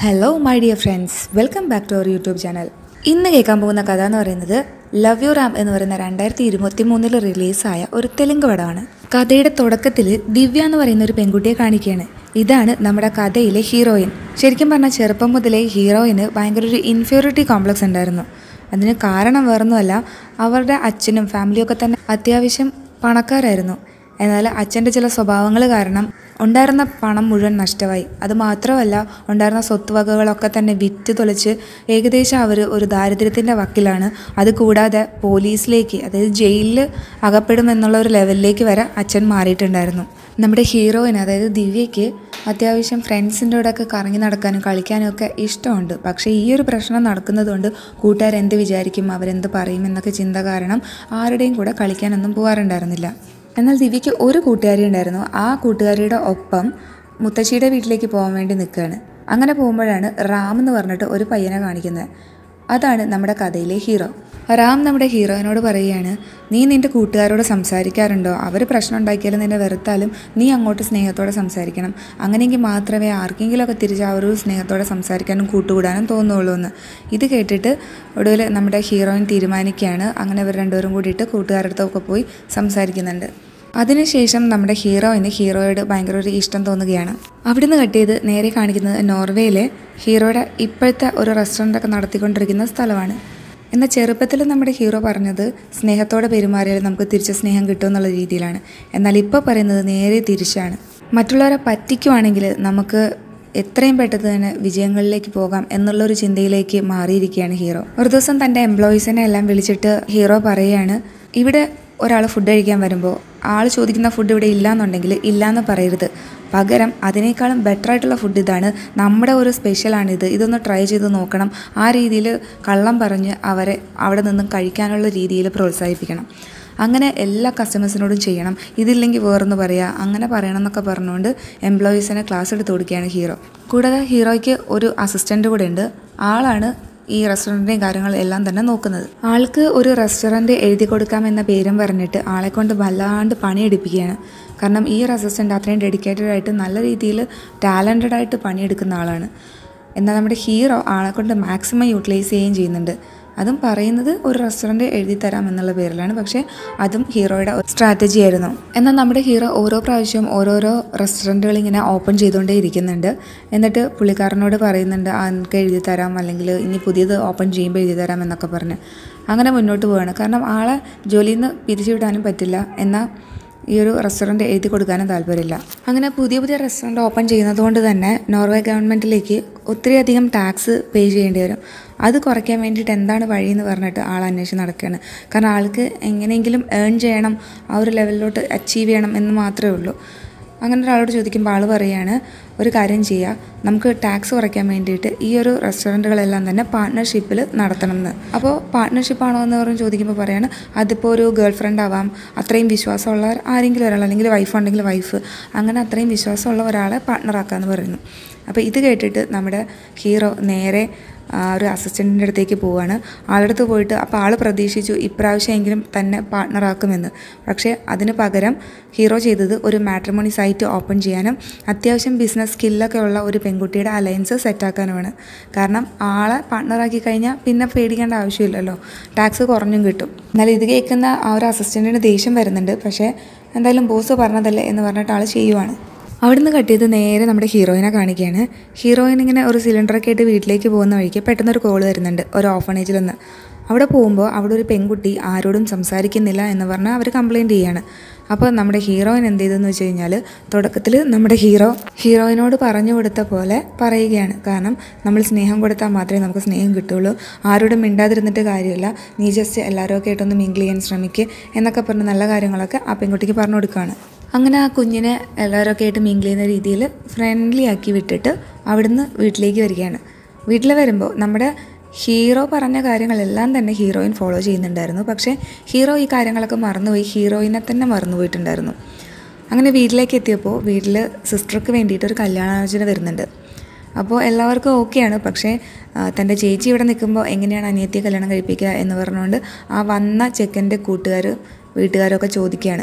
hello my dear friends welcome back to our YouTube channel ഇന്ന് കേൾക്കാൻ പോകുന്ന കഥ എന്ന് പറയുന്നത് ലവ് യു റാം എന്ന് പറയുന്ന രണ്ടായിരത്തി ഇരുപത്തി മൂന്നിൽ റിലീസായ ഒരു തെലുങ്ക് പടമാണ് കഥയുടെ തുടക്കത്തിൽ ദിവ്യ എന്ന് പറയുന്ന ഒരു പെൺകുട്ടിയെ കാണിക്കുകയാണ് ഇതാണ് നമ്മുടെ കഥയിലെ ഹീറോയിൻ ശരിക്കും പറഞ്ഞാൽ ചെറുപ്പം മുതലേ ഹീറോയിന് ഭയങ്കര ഒരു ഇൻഫീരിയോറിറ്റി കോംപ്ലക്സ് ഉണ്ടായിരുന്നു അതിന് കാരണം വേറൊന്നുമല്ല അവരുടെ അച്ഛനും ഫാമിലിയും ഒക്കെ തന്നെ അത്യാവശ്യം പണക്കാരായിരുന്നു എന്നാൽ അച്ഛൻ്റെ ചില സ്വഭാവങ്ങൾ കാരണം ഉണ്ടായിരുന്ന പണം മുഴുവൻ നഷ്ടമായി അത് മാത്രമല്ല ഉണ്ടായിരുന്ന സ്വത്തുവകകളൊക്കെ തന്നെ വിറ്റ് തൊളിച്ച് ഏകദേശം അവർ ഒരു ദാരിദ്ര്യത്തിൻ്റെ വക്കിലാണ് അത് കൂടാതെ പോലീസിലേക്ക് അതായത് ജയിലിൽ അകപ്പെടുമെന്നുള്ള ഒരു ലെവലിലേക്ക് വരെ അച്ഛൻ മാറിയിട്ടുണ്ടായിരുന്നു നമ്മുടെ ഹീറോയിന് അതായത് ദിവ്യയ്ക്ക് അത്യാവശ്യം ഫ്രണ്ട്സിൻ്റെ കൂടെയൊക്കെ കറങ്ങി നടക്കാനും കളിക്കാനും ഒക്കെ ഇഷ്ടമുണ്ട് പക്ഷേ ഈ ഒരു പ്രശ്നം നടക്കുന്നതുകൊണ്ട് കൂട്ടുകാർ എന്ത് വിചാരിക്കും അവരെന്ത് പറയും എന്നൊക്കെ ചിന്ത കാരണം ആരുടെയും കൂടെ കളിക്കാനൊന്നും പോകാറുണ്ടായിരുന്നില്ല എന്നാൽ ദിവ്യയ്ക്ക് ഒരു കൂട്ടുകാരി ഉണ്ടായിരുന്നു ആ കൂട്ടുകാരിയുടെ ഒപ്പം മുത്തശ്ശിയുടെ വീട്ടിലേക്ക് പോകാൻ വേണ്ടി നിൽക്കുകയാണ് അങ്ങനെ പോകുമ്പോഴാണ് റാം എന്ന് പറഞ്ഞിട്ട് ഒരു പയ്യനെ കാണിക്കുന്നത് അതാണ് നമ്മുടെ കഥയിലെ ഹീറോ റാം നമ്മുടെ ഹീറോയിനോട് പറയുകയാണ് നീ നിൻ്റെ കൂട്ടുകാരോട് സംസാരിക്കാറുണ്ടോ അവർ പ്രശ്നം ഉണ്ടാക്കിയാലും നിന്നെ വെറുത്താലും നീ അങ്ങോട്ട് സ്നേഹത്തോടെ സംസാരിക്കണം അങ്ങനെയെങ്കിൽ മാത്രമേ ആർക്കെങ്കിലുമൊക്കെ തിരിച്ച് ആ ഒരു സ്നേഹത്തോടെ സംസാരിക്കാനും കൂട്ടുകൂടാനും തോന്നുള്ളൂ എന്ന് ഇത് കേട്ടിട്ട് ഒടുവിൽ നമ്മുടെ ഹീറോയിൻ തീരുമാനിക്കുകയാണ് അങ്ങനെ ഇവർ രണ്ടുപേരും കൂടിയിട്ട് കൂട്ടുകാരുടെ അടുത്തൊക്കെ പോയി സംസാരിക്കുന്നുണ്ട് അതിനുശേഷം നമ്മുടെ ഹീറോയിന് ഹീറോയോട് ഭയങ്കര ഒരു ഇഷ്ടം തോന്നുകയാണ് അവിടുന്ന് കട്ട് ചെയ്ത് നേരെ കാണിക്കുന്നത് നോർവേയിലെ ഹീറോയുടെ ഇപ്പോഴത്തെ ഒരു റെസ്റ്റോറൻ്റൊക്കെ നടത്തിക്കൊണ്ടിരിക്കുന്ന സ്ഥലമാണ് എന്നാൽ ചെറുപ്പത്തിൽ നമ്മുടെ ഹീറോ പറഞ്ഞത് സ്നേഹത്തോടെ പെരുമാറിയാൽ നമുക്ക് തിരിച്ച് സ്നേഹം കിട്ടും എന്നുള്ള രീതിയിലാണ് എന്നാൽ ഇപ്പോൾ പറയുന്നത് നേരെ തിരിച്ചാണ് മറ്റുള്ളവരെ പറ്റിക്കുവാണെങ്കിൽ നമുക്ക് എത്രയും പെട്ടെന്ന് തന്നെ വിജയങ്ങളിലേക്ക് പോകാം എന്നുള്ളൊരു ചിന്തയിലേക്ക് മാറിയിരിക്കുകയാണ് ഹീറോ ഒരു ദിവസം തൻ്റെ എംപ്ലോയീസിനെ എല്ലാം വിളിച്ചിട്ട് ഹീറോ പറയുകയാണ് ഇവിടെ ഒരാൾ ഫുഡ് കഴിക്കാൻ വരുമ്പോൾ ആൾ ചോദിക്കുന്ന ഫുഡ് ഇവിടെ ഇല്ലയെന്നുണ്ടെങ്കിൽ ഇല്ലയെന്ന് പറയരുത് പകരം അതിനേക്കാളും ബെറ്റർ ആയിട്ടുള്ള ഫുഡ് ഇതാണ് നമ്മുടെ ഒരു സ്പെഷ്യലാണിത് ഇതൊന്ന് ട്രൈ ചെയ്ത് നോക്കണം ആ രീതിയിൽ കള്ളം പറഞ്ഞ് അവരെ അവിടെ നിന്നും കഴിക്കാനുള്ള രീതിയിൽ പ്രോത്സാഹിപ്പിക്കണം അങ്ങനെ എല്ലാ കസ്റ്റമേഴ്സിനോടും ചെയ്യണം ഇതില്ലെങ്കിൽ വേറൊന്ന് പറയുക അങ്ങനെ പറയണം എന്നൊക്കെ പറഞ്ഞുകൊണ്ട് എംപ്ലോയീസിനെ ക്ലാസ് എടുത്ത് കൊടുക്കുകയാണ് ഹീറോ കൂടാതെ ഹീറോയ്ക്ക് ഒരു അസിസ്റ്റൻ്റ് കൂടെ ഉണ്ട് ആളാണ് ഈ റെസ്റ്റോറൻറ്റിൻ്റെയും കാര്യങ്ങൾ എല്ലാം തന്നെ നോക്കുന്നത് ആൾക്ക് ഒരു റെസ്റ്റോറൻറ്റ് എഴുതി കൊടുക്കാം എന്ന പേരും പറഞ്ഞിട്ട് ആളെ കൊണ്ട് വല്ലാണ്ട് പണിയെടുപ്പിക്കുകയാണ് കാരണം ഈ ഒരു അസിസ്റ്റൻ്റ് അത്രയും ഡെഡിക്കേറ്റഡ് ആയിട്ട് നല്ല രീതിയിൽ ടാലൻറ്റഡ് ആയിട്ട് പണിയെടുക്കുന്ന ആളാണ് എന്നാൽ നമ്മുടെ ഹീറോ ആളെ കൊണ്ട് മാക്സിമം യൂട്ടിലൈസ് ചെയ്യുകയും ചെയ്യുന്നുണ്ട് അതും പറയുന്നത് ഒരു റെസ്റ്റോറൻറ്റ് എഴുതി തരാം എന്നുള്ള പേരിലാണ് പക്ഷേ അതും ഹീറോയുടെ സ്ട്രാറ്റജി ആയിരുന്നു എന്നാൽ നമ്മുടെ ഹീറോ ഓരോ പ്രാവശ്യവും ഓരോരോ റെസ്റ്റോറൻറ്റുകൾ ഇങ്ങനെ ഓപ്പൺ ചെയ്തുകൊണ്ടേ ഇരിക്കുന്നുണ്ട് എന്നിട്ട് പുള്ളിക്കാരനോട് പറയുന്നുണ്ട് ആ എനിക്ക് എഴുതി തരാം അല്ലെങ്കിൽ ഇനി പുതിയത് ഓപ്പൺ ചെയ്യുമ്പോൾ എഴുതി തരാം എന്നൊക്കെ പറഞ്ഞ് അങ്ങനെ മുന്നോട്ട് പോവുകയാണ് കാരണം ആളെ ജോലിയിൽ നിന്ന് പിരിച്ചുവിടാനും പറ്റില്ല എന്നാൽ ഈ ഒരു റെസ്റ്റോറൻറ്റ് എഴുതി കൊടുക്കാനും താല്പര്യമില്ല അങ്ങനെ പുതിയ പുതിയ റെസ്റ്റോറൻറ്റ് ഓപ്പൺ ചെയ്യുന്നത് കൊണ്ട് തന്നെ നോർവേ ഗവൺമെൻറ്റിലേക്ക് ഒത്തിരിയധികം ടാക്സ് പേ ചെയ്യേണ്ടി വരും അത് കുറയ്ക്കാൻ വേണ്ടിയിട്ട് എന്താണ് വഴിയെന്ന് പറഞ്ഞിട്ട് ആൾ അന്വേഷിച്ച് നടക്കുകയാണ് കാരണം ആൾക്ക് എങ്ങനെയെങ്കിലും ഏൺ ചെയ്യണം ആ ഒരു ലെവലിലോട്ട് അച്ചീവ് ചെയ്യണം എന്ന് മാത്രമേ ഉള്ളൂ അങ്ങനെ ഒരാളോട് ചോദിക്കുമ്പോൾ ആൾ പറയുകയാണ് ഒരു കാര്യം ചെയ്യുക നമുക്ക് ടാക്സ് കുറയ്ക്കാൻ വേണ്ടിയിട്ട് ഈ ഒരു റെസ്റ്റോറൻറ്റുകളെല്ലാം തന്നെ പാർട്ട്ണർഷിപ്പിൽ നടത്തണം എന്ന് അപ്പോൾ പാർട്ട്ണർഷിപ്പ് ആണോ എന്ന് പറഞ്ഞ് ചോദിക്കുമ്പോൾ പറയാണ് അതിപ്പോൾ ഒരു ഗേൾ ഫ്രണ്ട് ആവാം അത്രയും വിശ്വാസമുള്ള ആരെങ്കിലും ഒരാൾ അല്ലെങ്കിൽ വൈഫ് ഉണ്ടെങ്കിൽ വൈഫ് അങ്ങനെ അത്രയും വിശ്വാസമുള്ള ഒരാളെ പാർട്ട്ണറാക്കാമെന്ന് പറയുന്നു അപ്പോൾ ഇത് കേട്ടിട്ട് നമ്മുടെ ഹീറോ നേരെ ആ ഒരു അസിസ്റ്റൻറ്റിൻ്റെ അടുത്തേക്ക് പോവുകയാണ് ആളടുത്ത് പോയിട്ട് അപ്പോൾ ആൾ പ്രതീക്ഷിച്ചു ഇപ്രാവശ്യമെങ്കിലും തന്നെ പാർട്ട്ണറാക്കുമെന്ന് പക്ഷേ അതിന് പകരം ഹീറോ ചെയ്തത് ഒരു മാട്രിമോണി സൈറ്റ് ഓപ്പൺ ചെയ്യാനും അത്യാവശ്യം ബിസിനസ് സ്കില്ലൊക്കെ ഉള്ള ഒരു പെൺകുട്ടിയുടെ അലയൻസ് സെറ്റാക്കാനുമാണ് കാരണം ആളെ പാർട്ട്ണറാക്കി കഴിഞ്ഞാൽ പിന്നെ പേടിക്കേണ്ട ആവശ്യമില്ലല്ലോ ടാക്സ് കുറഞ്ഞും കിട്ടും എന്നാൽ ഇത് കേൾക്കുന്ന ആ ഒരു അസിസ്റ്റൻറ്റിന് ദേഷ്യം വരുന്നുണ്ട് പക്ഷേ എന്തായാലും ബോസ് പറഞ്ഞതല്ലേ എന്ന് പറഞ്ഞിട്ട് ആൾ ചെയ്യുവാണ് അവിടുന്ന് കട്ട് ചെയ്ത് നേരെ നമ്മുടെ ഹീറോയിനെ കാണിക്കുകയാണ് ഹീറോയിൻ ഇങ്ങനെ ഒരു സിലിണ്ടറൊക്കെ ആയിട്ട് വീട്ടിലേക്ക് പോകുന്ന വഴിക്ക് പെട്ടെന്നൊരു കോൾ വരുന്നുണ്ട് ഒരു ഓഫണേജിൽ നിന്ന് അവിടെ പോകുമ്പോൾ അവിടെ ഒരു പെൺകുട്ടി ആരോടും സംസാരിക്കുന്നില്ല എന്ന് പറഞ്ഞാൽ അവർ കംപ്ലയിൻറ്റ് ചെയ്യാണ് അപ്പോൾ നമ്മുടെ ഹീറോയിൻ എന്ത് ചെയ്തെന്ന് വെച്ച് കഴിഞ്ഞാൽ തുടക്കത്തിൽ നമ്മുടെ ഹീറോ ഹീറോയിനോട് പറഞ്ഞു കൊടുത്ത പോലെ പറയുകയാണ് കാരണം നമ്മൾ സ്നേഹം കൊടുത്താൽ മാത്രമേ നമുക്ക് സ്നേഹം കിട്ടുള്ളൂ ആരോടും മിണ്ടാതിരുന്നിട്ട് കാര്യമില്ല നീ ജസ്റ്റ് എല്ലാവരും ഒക്കെ ആയിട്ടൊന്ന് മിങ്കിൾ ചെയ്യാൻ ശ്രമിക്കുക എന്നൊക്കെ പറഞ്ഞ് നല്ല കാര്യങ്ങളൊക്കെ ആ പെൺകുട്ടിക്ക് പറഞ്ഞു കൊടുക്കുകയാണ് അങ്ങനെ ആ കുഞ്ഞിനെ എല്ലാവരൊക്കെ ആയിട്ട് മിങ്കിൾ ചെയ്യുന്ന രീതിയിൽ ഫ്രണ്ട്ലി ആക്കി വിട്ടിട്ട് അവിടുന്ന് വീട്ടിലേക്ക് വരികയാണ് വീട്ടിൽ വരുമ്പോൾ നമ്മുടെ ഹീറോ പറഞ്ഞ കാര്യങ്ങളെല്ലാം തന്നെ ഹീറോയിൻ ഫോളോ ചെയ്യുന്നുണ്ടായിരുന്നു പക്ഷേ ഹീറോ ഈ കാര്യങ്ങളൊക്കെ മറന്നുപോയി ഹീറോയിനെ തന്നെ മറന്നുപോയിട്ടുണ്ടായിരുന്നു അങ്ങനെ വീട്ടിലേക്ക് എത്തിയപ്പോൾ വീട്ടിൽ സിസ്റ്റർക്ക് വേണ്ടിയിട്ട് ഒരു കല്യാണാലോചന വരുന്നുണ്ട് അപ്പോൾ എല്ലാവർക്കും ഓക്കെയാണ് പക്ഷേ തൻ്റെ ചേച്ചി ഇവിടെ നിൽക്കുമ്പോൾ എങ്ങനെയാണ് അനിയത്തിയെ കല്യാണം കഴിപ്പിക്കുക എന്ന് പറഞ്ഞുകൊണ്ട് ആ വന്ന ചെക്കൻ്റെ കൂട്ടുകാർ വീട്ടുകാരൊക്കെ ചോദിക്കുകയാണ്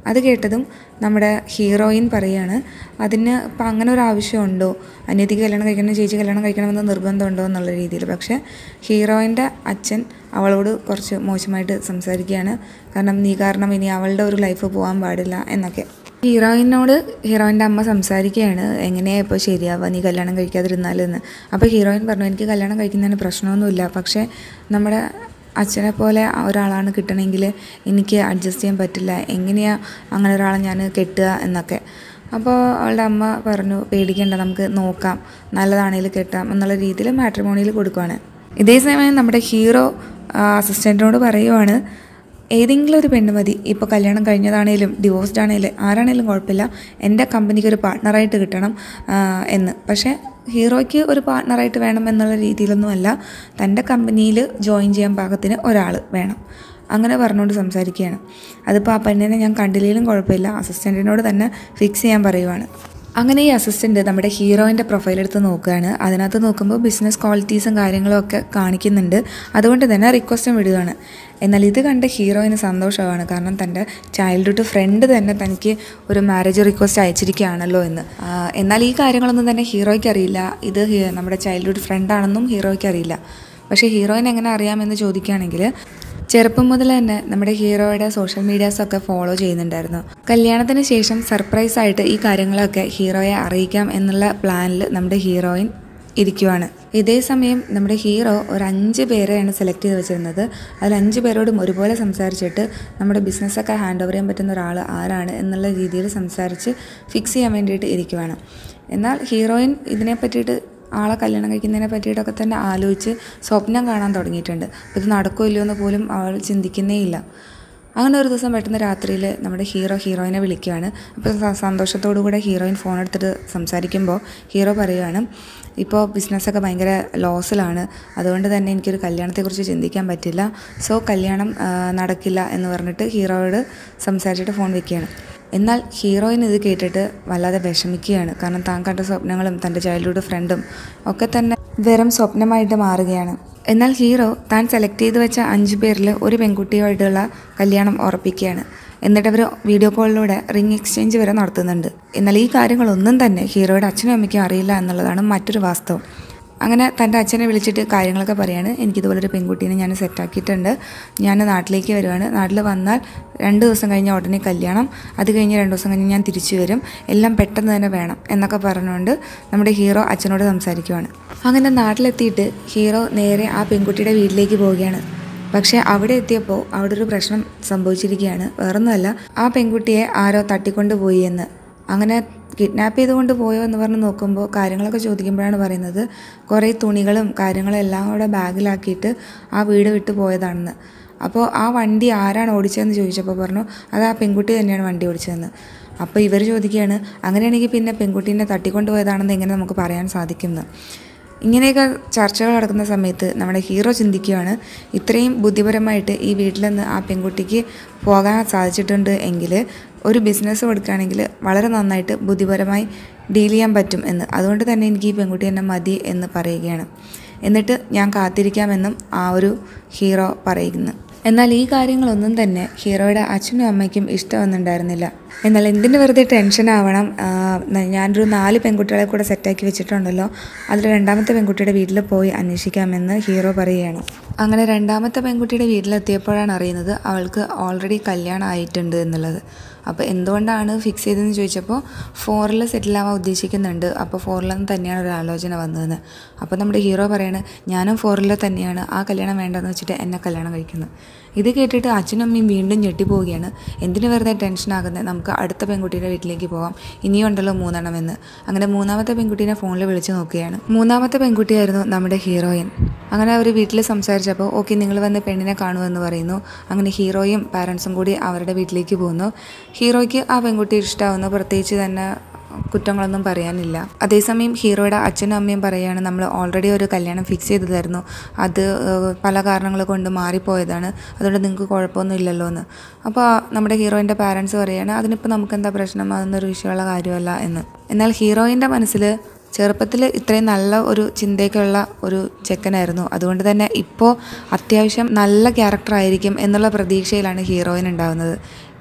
അത് കേട്ടതും നമ്മുടെ ഹീറോയിൻ പറയാണ് അതിന് ഇപ്പം അങ്ങനെ ഒരു ആവശ്യമുണ്ടോ അനിയത്തിക്ക് കല്യാണം കഴിക്കണം ചേച്ചി കല്യാണം കഴിക്കണമെന്ന് നിർബന്ധമുണ്ടോ എന്നുള്ള രീതിയിൽ പക്ഷേ ഹീറോയിൻ്റെ അച്ഛൻ അവളോട് കുറച്ച് മോശമായിട്ട് സംസാരിക്കുകയാണ് കാരണം നീ കാരണം ഇനി അവളുടെ ഒരു ലൈഫ് പോകാൻ പാടില്ല എന്നൊക്കെ ഹീറോയിനോട് ഹീറോയിൻ്റെ അമ്മ സംസാരിക്കുകയാണ് എങ്ങനെയാണ് ഇപ്പോൾ ശരിയാവുക നീ കല്യാണം കഴിക്കാതിരുന്നാലെന്ന് അപ്പോൾ ഹീറോയിൻ പറഞ്ഞു എനിക്ക് കല്യാണം കഴിക്കുന്നതിന് പ്രശ്നമൊന്നുമില്ല പക്ഷേ നമ്മുടെ അച്ഛനെ പോലെ ഒരാളാണ് കിട്ടണമെങ്കിൽ എനിക്ക് അഡ്ജസ്റ്റ് ചെയ്യാൻ പറ്റില്ല എങ്ങനെയാണ് അങ്ങനെ ഒരാളെ ഞാൻ കെട്ടുക എന്നൊക്കെ അപ്പോൾ അവളുടെ അമ്മ പറഞ്ഞു പേടിക്കേണ്ട നമുക്ക് നോക്കാം നല്ലതാണെങ്കിൽ കെട്ടാം എന്നുള്ള രീതിയിൽ മാട്രിമോണിയിൽ കൊടുക്കുവാണ് ഇതേ സമയം നമ്മുടെ ഹീറോ അസിസ്റ്റൻറ്റിനോട് പറയുവാണ് ഏതെങ്കിലും ഒരു പെണ്ണ് മതി ഇപ്പോൾ കല്യാണം കഴിഞ്ഞതാണേലും ഡിവോഴ്സ്ഡ് ആണേലും ആരാണേലും കുഴപ്പമില്ല എൻ്റെ കമ്പനിക്ക് ഒരു പാർട്ട്ണറായിട്ട് കിട്ടണം ആ, എന്ന് പക്ഷേ ഹീറോയ്ക്ക് ഒരു പാർട്ട്ണറായിട്ട് വേണം എന്നുള്ള രീതിയിലൊന്നുമല്ല തൻ്റെ കമ്പനിയിൽ ജോയിൻ ചെയ്യാൻ പാകത്തിന് ഒരാൾ വേണം അങ്ങനെ പറഞ്ഞുകൊണ്ട് സംസാരിക്കുകയാണ് അതിപ്പോൾ ആ പെണ്ണിനെ ഞാൻ കണ്ടില്ലെങ്കിലും കുഴപ്പമില്ല അസിസ്റ്റൻറ്റിനോട് തന്നെ ഫിക്സ് ചെയ്യാൻ പറയുവാണ് അങ്ങനെ ഈ അസിസ്റ്റൻറ്റ് നമ്മുടെ ഹീറോയിൻ്റെ പ്രൊഫൈൽ എടുത്ത് നോക്കുകയാണ് അതിനകത്ത് നോക്കുമ്പോൾ ബിസിനസ് ക്വാളിറ്റീസും കാര്യങ്ങളും ഒക്കെ കാണിക്കുന്നുണ്ട് അതുകൊണ്ട് തന്നെ റിക്വസ്റ്റും വിടുകയാണ് എന്നാൽ ഇത് കണ്ട ഹീറോയിന് സന്തോഷമാണ് കാരണം തൻ്റെ ചൈൽഡ്ഹുഡ് ഫ്രണ്ട് തന്നെ തനിക്ക് ഒരു മാരേജ് റിക്വസ്റ്റ് അയച്ചിരിക്കുകയാണല്ലോ എന്ന് ആ, എന്നാൽ ഈ കാര്യങ്ങളൊന്നും തന്നെ ഹീറോയ്ക്ക് അറിയില്ല ഇത് ഹി- നമ്മുടെ ചൈൽഡ്ഹുഡ് ഫ്രണ്ടാണെന്നും ഹീറോയ്ക്ക് അറിയില്ല പക്ഷേ ഹീറോയിൻ എങ്ങനെ അറിയാമെന്ന് ചോദിക്കുകയാണെങ്കിൽ ചെറുപ്പം മുതൽ തന്നെ നമ്മുടെ ഹീറോയുടെ സോഷ്യൽ മീഡിയാസ് ഒക്കെ ഫോളോ ചെയ്യുന്നുണ്ടായിരുന്നു കല്യാണത്തിന് ശേഷം സർപ്രൈസ് ആയിട്ട് ഈ കാര്യങ്ങളൊക്കെ ഹീറോയെ അറിയിക്കാം എന്നുള്ള പ്ലാനിൽ നമ്മുടെ ഹീറോയിൻ ഇരിക്കുവാണ് ഇതേ സമയം നമ്മുടെ ഹീറോ ഒരു അഞ്ച് പേരെയാണ് സെലക്ട് ചെയ്ത് വെച്ചിരുന്നത് അതിൽ അഞ്ച് പേരോടും ഒരുപോലെ സംസാരിച്ചിട്ട് നമ്മുടെ ബിസിനസ്സൊക്കെ ഹാൻഡ് ഓവർ ചെയ്യാൻ പറ്റുന്ന ഒരാൾ ആരാണ് എന്നുള്ള രീതിയിൽ സംസാരിച്ച് ഫിക്സ് ചെയ്യാൻ വേണ്ടിയിട്ട് ഇരിക്കുവാണ് എന്നാൽ ഹീറോയിൻ ഇതിനെ പറ്റിയിട്ട് ആളെ കല്യാണം കഴിക്കുന്നതിനെ പറ്റിയിട്ടൊക്കെ തന്നെ ആലോചിച്ച് സ്വപ്നം കാണാൻ തുടങ്ങിയിട്ടുണ്ട് അപ്പോൾ ഇത് നടക്കുമോ ഇല്ലയോ എന്ന് പോലും അവൾ ചിന്തിക്കുന്നേ ഇല്ല അങ്ങനെ ഒരു ദിവസം പെട്ടെന്ന് രാത്രിയിൽ നമ്മുടെ ഹീറോ ഹീറോയിനെ വിളിക്കുകയാണ് അപ്പോൾ സ- സന്തോഷത്തോടു കൂടെ ഹീറോയിൻ ഫോൺ എടുത്തിട്ട് സംസാരിക്കുമ്പോൾ ഹീറോ പറയുകയാണ് ഇപ്പോൾ ബിസിനസ്സൊക്കെ ഭയങ്കര ലോസിലാണ് അതുകൊണ്ട് തന്നെ എനിക്കൊരു കല്യാണത്തെക്കുറിച്ച് ചിന്തിക്കാൻ പറ്റില്ല സോ കല്യാണം ആ, നടക്കില്ല എന്ന് പറഞ്ഞിട്ട് ഹീറോയോട് സംസാരിച്ചിട്ട് ഫോൺ വെക്കുകയാണ് എന്നാൽ ഹീറോയിൻ ഇത് കേട്ടിട്ട് വല്ലാതെ വിഷമിക്കുകയാണ് കാരണം താൻ കണ്ട സ്വപ്നങ്ങളും തൻ്റെ ചൈൽഡ്ഹുഡ് ഫ്രണ്ടും ഒക്കെ തന്നെ വെറും സ്വപ്നമായിട്ട് മാറുകയാണ് എന്നാൽ ഹീറോ താൻ സെലക്ട് ചെയ്ത് വെച്ച അഞ്ച് പേരിൽ ഒരു പെൺകുട്ടിയുമായിട്ടുള്ള കല്യാണം ഉറപ്പിക്കുകയാണ് എന്നിട്ട് അവർ വീഡിയോ കോളിലൂടെ റിംഗ് എക്സ്ചേഞ്ച് വരെ നടത്തുന്നുണ്ട് എന്നാൽ ഈ കാര്യങ്ങളൊന്നും തന്നെ ഹീറോയുടെ അച്ഛനും അമ്മയ്ക്കും അറിയില്ല എന്നുള്ളതാണ് മറ്റൊരു വാസ്തവം അങ്ങനെ തൻ്റെ അച്ഛനെ വിളിച്ചിട്ട് കാര്യങ്ങളൊക്കെ പറയാണ് എനിക്കിതുപോലൊരു പെൺകുട്ടീനെ ഞാൻ സെറ്റാക്കിയിട്ടുണ്ട് ഞാൻ നാട്ടിലേക്ക് വരുവാണ് നാട്ടിൽ വന്നാൽ രണ്ട് ദിവസം കഴിഞ്ഞ ഉടനെ കല്യാണം അത് കഴിഞ്ഞ് രണ്ട് ദിവസം കഴിഞ്ഞ് ഞാൻ തിരിച്ചു വരും എല്ലാം പെട്ടെന്ന് തന്നെ വേണം എന്നൊക്കെ പറഞ്ഞുകൊണ്ട് നമ്മുടെ ഹീറോ അച്ഛനോട് സംസാരിക്കുവാണ് അങ്ങനെ നാട്ടിലെത്തിയിട്ട് ഹീറോ നേരെ ആ പെൺകുട്ടിയുടെ വീട്ടിലേക്ക് പോവുകയാണ് പക്ഷേ അവിടെ എത്തിയപ്പോൾ അവിടെ ഒരു പ്രശ്നം സംഭവിച്ചിരിക്കുകയാണ് വേറൊന്നുമല്ല ആ പെൺകുട്ടിയെ ആരോ തട്ടിക്കൊണ്ടുപോയി എന്ന് അങ്ങനെ കിഡ്നാപ്പ് ചെയ്തുകൊണ്ട് പോയോ എന്ന് പറഞ്ഞ് നോക്കുമ്പോൾ കാര്യങ്ങളൊക്കെ ചോദിക്കുമ്പോഴാണ് പറയുന്നത് കുറേ തുണികളും കാര്യങ്ങളും എല്ലാം കൂടെ ബാഗിലാക്കിയിട്ട് ആ വീട് വിട്ട് പോയതാണെന്ന് അപ്പോൾ ആ വണ്ടി ആരാണ് ഓടിച്ചതെന്ന് ചോദിച്ചപ്പോൾ പറഞ്ഞു അത് ആ പെൺകുട്ടി തന്നെയാണ് വണ്ടി ഓടിച്ചതെന്ന് അപ്പോൾ ഇവർ ചോദിക്കുകയാണ് അങ്ങനെയാണെങ്കിൽ പിന്നെ പെൺകുട്ടീനെ തട്ടിക്കൊണ്ടുപോയതാണെന്ന് എങ്ങനെ നമുക്ക് പറയാൻ സാധിക്കുമെന്ന് ഇങ്ങനെയൊക്കെ ചർച്ചകൾ നടക്കുന്ന സമയത്ത് നമ്മുടെ ഹീറോ ചിന്തിക്കുകയാണ് ഇത്രയും ബുദ്ധിപരമായിട്ട് ഈ വീട്ടിൽ നിന്ന് ആ പെൺകുട്ടിക്ക് പോകാൻ സാധിച്ചിട്ടുണ്ട് എങ്കിൽ ഒരു ബിസിനസ് കൊടുക്കുകയാണെങ്കിൽ വളരെ നന്നായിട്ട് ബുദ്ധിപരമായി ഡീൽ ചെയ്യാൻ പറ്റും എന്ന് അതുകൊണ്ട് തന്നെ എനിക്ക് ഈ പെൺകുട്ടി എന്നെ മതി എന്ന് പറയുകയാണ് എന്നിട്ട് ഞാൻ കാത്തിരിക്കാമെന്നും ആ ഒരു ഹീറോ പറയുന്നു എന്നാൽ ഈ കാര്യങ്ങളൊന്നും തന്നെ ഹീറോയുടെ അച്ഛനും അമ്മയ്ക്കും ഇഷ്ടമൊന്നുണ്ടായിരുന്നില്ല എന്നാൽ എന്തിന് വെറുതെ ടെൻഷൻ ആവണം ആ, ന- ഞാനൊരു നാല് പെൺകുട്ടികളെ കൂടെ സെറ്റാക്കി വെച്ചിട്ടുണ്ടല്ലോ അതിൽ രണ്ടാമത്തെ പെൺകുട്ടിയുടെ വീട്ടിൽ പോയി അന്വേഷിക്കാമെന്ന് ഹീറോ പറയുകയാണ് അങ്ങനെ രണ്ടാമത്തെ പെൺകുട്ടിയുടെ വീട്ടിലെത്തിയപ്പോഴാണ് അറിയുന്നത് അവൾക്ക് ഓൾറെഡി കല്യാണം ആയിട്ടുണ്ട് എന്നുള്ളത് അപ്പോൾ എന്തുകൊണ്ടാണ് ഫിക്സ് ചെയ്തതെന്ന് ചോദിച്ചപ്പോൾ ഫോറിൽ സെറ്റിൽ ആവാൻ ഉദ്ദേശിക്കുന്നുണ്ട് അപ്പോൾ ഫോറിൽ നിന്ന് തന്നെയാണ് ഒരു ആലോചന വന്നതെന്ന് അപ്പോൾ നമ്മുടെ ഹീറോ പറയാണ് ഞാനും ഫോറിൽ തന്നെയാണ് ആ കല്യാണം വേണ്ടെന്ന് വെച്ചിട്ട് എന്നെ കല്യാണം കഴിക്കുന്നത് ഇത് കേട്ടിട്ട് അച്ഛനും അമ്മയും വീണ്ടും ഞെട്ടിപ്പോവുകയാണ് എന്തിനു വെറുതെ ടെൻഷൻ ആകുന്നത് നമുക്ക് അടുത്ത പെൺകുട്ടിയുടെ വീട്ടിലേക്ക് പോകാം ഇനിയും ഉണ്ടല്ലോ മൂന്നെണ്ണം എന്ന് അങ്ങനെ മൂന്നാമത്തെ പെൺകുട്ടീനെ ഫോണിൽ വിളിച്ച് നോക്കുകയാണ് മൂന്നാമത്തെ പെൺകുട്ടിയായിരുന്നു നമ്മുടെ ഹീറോയിൻ അങ്ങനെ അവർ വീട്ടിൽ സംസാരിച്ചപ്പോൾ ഓക്കെ നിങ്ങൾ വന്ന് പെണ്ണിനെ കാണുമെന്ന് പറയുന്നു അങ്ങനെ ഹീറോയും പാരൻസും കൂടി അവരുടെ വീട്ടിലേക്ക് പോകുന്നു ഹീറോയ്ക്ക് ആ പെൺകുട്ടി ഇഷ്ടമാവുന്നു പ്രത്യേകിച്ച് തന്നെ കുറ്റങ്ങളൊന്നും പറയാനില്ല അതേസമയം ഹീറോയുടെ അച്ഛനും അമ്മയും പറയുകയാണ് നമ്മൾ ഓൾറെഡി ഒരു കല്യാണം ഫിക്സ് ചെയ്തതായിരുന്നു അത് ഏഹ്, പല കാരണങ്ങൾ കൊണ്ട് മാറിപ്പോയതാണ് അതുകൊണ്ട് നിങ്ങൾക്ക് കുഴപ്പമൊന്നും ഇല്ലല്ലോ എന്ന് അപ്പോൾ നമ്മുടെ ഹീറോയിൻ്റെ പാരൻസ് പറയുകയാണ് അതിനിപ്പോൾ നമുക്ക് എന്താ പ്രശ്നം അതൊന്നൊരു വിഷയമുള്ള കാര്യമല്ല എന്ന് എന്നാൽ ഹീറോയിൻ്റെ മനസ്സിൽ ചെറുപ്പത്തിൽ ഇത്രയും നല്ല ഒരു ചിന്തയൊക്കെയുള്ള ഒരു ചെക്കനായിരുന്നു അതുകൊണ്ട് തന്നെ ഇപ്പോൾ അത്യാവശ്യം നല്ല ക്യാരക്ടർ ആയിരിക്കും എന്നുള്ള പ്രതീക്ഷയിലാണ് ഹീറോയിൻ ഉണ്ടാകുന്നത്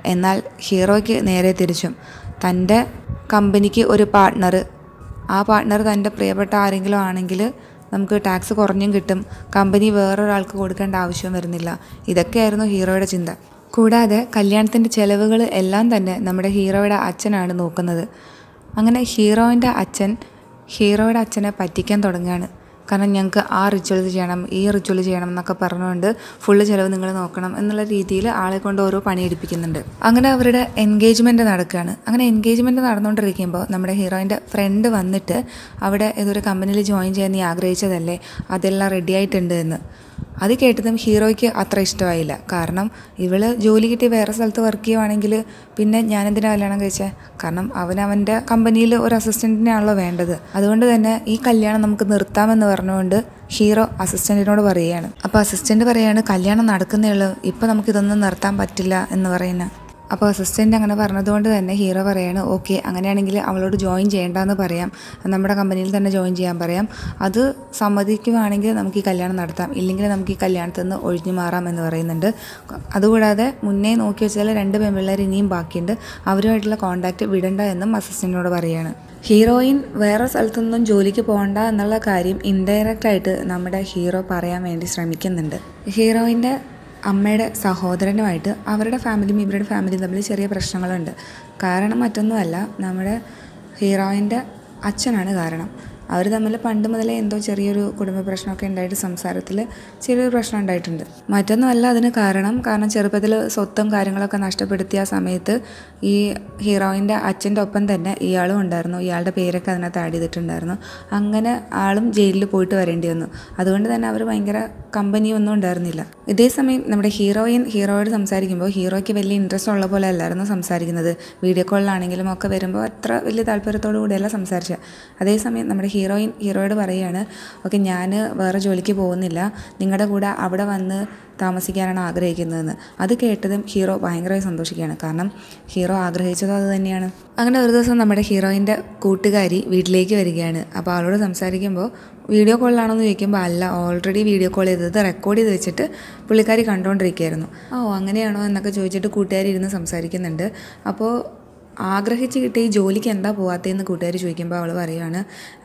എന്നാൽ ഹീറോയ്ക്ക് നേരെ തിരിച്ചും തൻ്റെ കമ്പനിക്ക് ഒരു പാർട്ട്ണർ ആ പാർട്ട്ണർ തൻ്റെ പ്രിയപ്പെട്ട ആരെങ്കിലും ആണെങ്കിൽ നമുക്ക് ടാക്സ് കുറഞ്ഞും കിട്ടും കമ്പനി വേറൊരാൾക്ക് കൊടുക്കേണ്ട ആവശ്യം വരുന്നില്ല ഇതൊക്കെയായിരുന്നു ഹീറോയുടെ ചിന്ത കൂടാതെ കല്യാണത്തിൻ്റെ ചിലവുകൾ എല്ലാം തന്നെ നമ്മുടെ ഹീറോയുടെ അച്ഛനാണ് നോക്കുന്നത് അങ്ങനെ ഹീറോയിൻ്റെ അച്ഛൻ ഹീറോയുടെ അച്ഛനെ പറ്റിക്കാൻ തുടങ്ങുകയാണ് കാരണം ഞങ്ങൾക്ക് ആ റിച്വൽ ചെയ്യണം ഈ റിച്വൽ ചെയ്യണം എന്നൊക്കെ പറഞ്ഞുകൊണ്ട് ഫുള്ള് ചിലവ് നിങ്ങൾ നോക്കണം എന്നുള്ള രീതിയിൽ ആളെ കൊണ്ട് ഓരോ പണി എടുപ്പിക്കുന്നുണ്ട് അങ്ങനെ അവരുടെ എൻഗേജ്മെൻറ്റ് നടക്കുകയാണ് അങ്ങനെ എൻഗേജ്മെൻറ്റ് നടന്നുകൊണ്ടിരിക്കുമ്പോൾ നമ്മുടെ ഹീറോയിൻ്റെ ഫ്രണ്ട് വന്നിട്ട് അവിടെ ഏതൊരു കമ്പനിയിൽ ജോയിൻ ചെയ്യാൻ നീ ആഗ്രഹിച്ചതല്ലേ അതെല്ലാം റെഡി ആയിട്ടുണ്ട് എന്ന് അത് കേട്ടതും ഹീറോയ്ക്ക് അത്ര ഇഷ്ടമായില്ല കാരണം ഇവള് ജോലി കിട്ടി വേറെ സ്ഥലത്ത് വർക്ക് ചെയ്യുവാണെങ്കിൽ പിന്നെ ഞാനെന്തിനാ കല്യാണം കഴിച്ചേ കാരണം അവൻ അവൻ്റെ കമ്പനിയിൽ ഒരു അസിസ്റ്റൻറ്റിനെയാണല്ലോ വേണ്ടത് അതുകൊണ്ട് തന്നെ ഈ കല്യാണം നമുക്ക് നിർത്താമെന്ന് പറഞ്ഞുകൊണ്ട് ഹീറോ അസിസ്റ്റൻറ്റിനോട് പറയുകയാണ് അപ്പോൾ അസിസ്റ്റൻറ്റ് പറയാണ് കല്യാണം നടക്കുന്നേ ഉള്ളൂ ഇപ്പോൾ നമുക്കിതൊന്നും നിർത്താൻ പറ്റില്ല എന്ന് പറയുന്നത് അപ്പോൾ അസിസ്റ്റൻ്റ് അങ്ങനെ പറഞ്ഞതുകൊണ്ട് തന്നെ ഹീറോ പറയാണ് ഓക്കെ അങ്ങനെയാണെങ്കിൽ അവളോട് ജോയിൻ ചെയ്യേണ്ടെന്ന് പറയാം നമ്മുടെ കമ്പനിയിൽ തന്നെ ജോയിൻ ചെയ്യാൻ പറയാം അത് സമ്മതിക്കുവാണെങ്കിൽ നമുക്ക് ഈ കല്യാണം നടത്താം ഇല്ലെങ്കിൽ നമുക്ക് ഈ കല്യാണത്തിൽ നിന്ന് ഒഴിഞ്ഞു മാറാം എന്ന് പറയുന്നുണ്ട് അതുകൂടാതെ മുന്നേ നോക്കി വെച്ചാൽ രണ്ട് പെൺപിള്ളേർ ഇനിയും ബാക്കിയുണ്ട് അവരുമായിട്ടുള്ള കോൺടാക്റ്റ് വിടണ്ട എന്നും അസിസ്റ്റൻറ്റിനോട് പറയുകയാണ് ഹീറോയിൻ വേറെ സ്ഥലത്തൊന്നും ജോലിക്ക് പോകണ്ട എന്നുള്ള കാര്യം ഇൻഡയറക്റ്റ് ആയിട്ട് നമ്മുടെ ഹീറോ പറയാൻ വേണ്ടി ശ്രമിക്കുന്നുണ്ട് ഹീറോയിൻ്റെ അമ്മയുടെ സഹോദരനുമായിട്ട് അവരുടെ ഫാമിലിയും ഇവരുടെ ഫാമിലിയും തമ്മിൽ ചെറിയ പ്രശ്നങ്ങളുണ്ട് കാരണം മറ്റൊന്നുമല്ല നമ്മുടെ ഹീറോയിൻ്റെ അച്ഛനാണ് കാരണം അവർ തമ്മിൽ പണ്ട് മുതലേ എന്തോ ചെറിയൊരു കുടുംബ പ്രശ്നമൊക്കെ ഉണ്ടായിട്ട് സംസാരത്തിൽ ചെറിയൊരു പ്രശ്നം ഉണ്ടായിട്ടുണ്ട് മറ്റൊന്നുമല്ല അതിന് കാരണം കാരണം ചെറുപ്പത്തിൽ സ്വത്തും കാര്യങ്ങളൊക്കെ നഷ്ടപ്പെടുത്തിയ ആ സമയത്ത് ഈ ഹീറോയിൻ്റെ അച്ഛൻ്റെ ഒപ്പം തന്നെ ഇയാളും ഉണ്ടായിരുന്നു ഇയാളുടെ പേരൊക്കെ അതിനകത്ത് ആഡ് ചെയ്തിട്ടുണ്ടായിരുന്നു അങ്ങനെ ആളും ജയിലിൽ പോയിട്ട് വരേണ്ടി വന്നു അതുകൊണ്ട് തന്നെ അവർ ഭയങ്കര കമ്പനിയൊന്നും ഉണ്ടായിരുന്നില്ല ഇതേ സമയം നമ്മുടെ ഹീറോയിൻ ഹീറോയോട് സംസാരിക്കുമ്പോൾ ഹീറോയ്ക്ക് വലിയ ഇൻട്രസ്റ്റ് ഉള്ള പോലെ അല്ലായിരുന്നു സംസാരിക്കുന്നത് വീഡിയോ കോളിലാണെങ്കിലും ഒക്കെ വരുമ്പോൾ അത്ര വലിയ താല്പര്യത്തോടു കൂടിയല്ല സംസാരിച്ചത് അതേസമയം നമ്മുടെ ഹീറോയിൻ ഹീറോയോട് പറയുകയാണ് ഓക്കെ ഞാൻ വേറെ ജോലിക്ക് പോകുന്നില്ല നിങ്ങളുടെ കൂടെ അവിടെ വന്ന് താമസിക്കാനാണ് ആഗ്രഹിക്കുന്നതെന്ന് അത് കേട്ടതും ഹീറോ ഭയങ്കരമായി സന്തോഷിക്കുകയാണ് കാരണം ഹീറോ ആഗ്രഹിച്ചതും അത് തന്നെയാണ് അങ്ങനെ ഒരു ദിവസം നമ്മുടെ ഹീറോയിൻ്റെ കൂട്ടുകാരി വീട്ടിലേക്ക് വരികയാണ് അപ്പോൾ അവളോട് സംസാരിക്കുമ്പോൾ വീഡിയോ കോളിലാണോ എന്ന് ചോദിക്കുമ്പോൾ അല്ല ഓൾറെഡി വീഡിയോ കോൾ ചെയ്തത് റെക്കോർഡ് ചെയ്ത് വെച്ചിട്ട് പുള്ളിക്കാരി കണ്ടുകൊണ്ടിരിക്കുകയായിരുന്നു ഓ അങ്ങനെയാണോ എന്നൊക്കെ ചോദിച്ചിട്ട് കൂട്ടുകാരി ഇരുന്ന് സംസാരിക്കുന്നുണ്ട് അപ്പോൾ ആഗ്രഹിച്ച് കിട്ടിയ ഈ ജോലിക്ക് എന്താ പോകാത്തതെന്ന് കൂട്ടുകാർ ചോദിക്കുമ്പോൾ അവൾ പറയുകയാണ്